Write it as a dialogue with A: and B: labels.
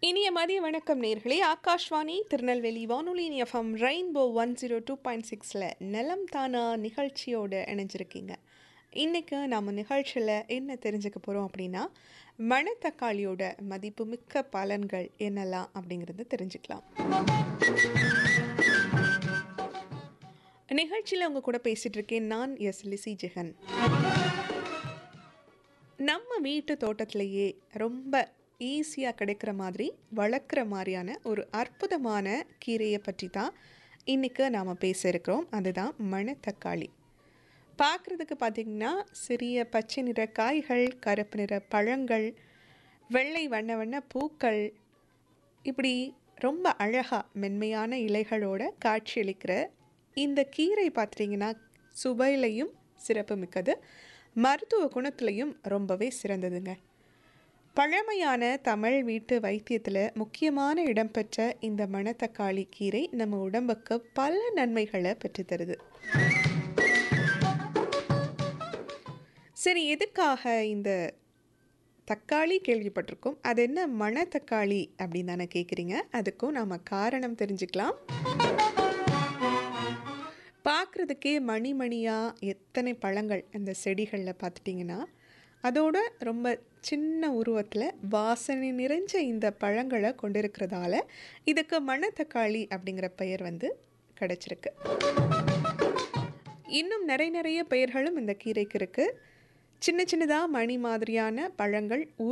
A: இனிய மதிய வணக்கம் நேர்களே ஆகாஷ்வாணி திருநெல்வேலி வானொலி FM rainbow one zero two point சிக்ஸில் நிலம் தானா நிகழ்ச்சியோடு இணைஞ்சிருக்கீங்க இன்றைக்கு நம்ம நிகழ்ச்சியில் என்ன தெரிஞ்சுக்க போகிறோம் அப்படின்னா மணத்தக்காளியோட மதிப்புமிக்க பலன்கள் என்னெல்லாம் அப்படிங்கிறத தெரிஞ்சுக்கலாம் நிகழ்ச்சியில் உங்கள் கூட பேசிகிட்டு இருக்கேன் நான் எஸ் லிசி ஜெகன் நம்ம வீட்டு தோட்டத்திலேயே ரொம்ப ஈஸியாக கிடைக்கிற மாதிரி வளர்க்குற மாதிரியான ஒரு அற்புதமான கீரையை பற்றி தான் இன்றைக்கி நாம் பேச இருக்கிறோம் அதுதான் மணத்தக்காளி பார்க்குறதுக்கு பார்த்திங்கன்னா சிறிய பச்சை நிற காய்கள் கருப்பு நிற பழங்கள் வெள்ளை வண்ண வண்ண பூக்கள் இப்படி ரொம்ப அழகாக மென்மையான இலைகளோட காட்சியளிக்கிற இந்த கீரை பார்த்துட்டிங்கன்னா சுவையிலையும் சிறப்பு மிக்கது மருத்துவ குணத்துலையும் ரொம்பவே சிறந்ததுங்க பழமையான தமிழ் வீட்டு வைத்தியத்தில் முக்கியமான இடம்பெற்ற இந்த மணத்தக்காளி கீரை நம்ம உடம்புக்கு பல நன்மைகளை பெற்றுத்தருது சரி எதுக்காக இந்த தக்காளி கேள்விப்பட்டிருக்கோம் அது என்ன மணத்தக்காளி அப்படின்னு தானே கேட்குறீங்க அதுக்கும் நாம் காரணம் தெரிஞ்சுக்கலாம் பார்க்குறதுக்கே மணி மணியாக எத்தனை பழங்கள் அந்த செடிகளில் பார்த்துட்டிங்கன்னா அதோட ரொம்ப சின்ன உருவத்தில் வாசனை நிறைஞ்ச இந்த பழங்களை கொண்டிருக்கிறதால இதுக்கு மணத்தக்காளி அப்படிங்கிற பெயர் வந்து கிடச்சிருக்கு இன்னும் நிறைய நிறைய பெயர்களும் இந்த கீரைக்கு இருக்குது சின்ன சின்னதாக மணி மாதிரியான பழங்கள்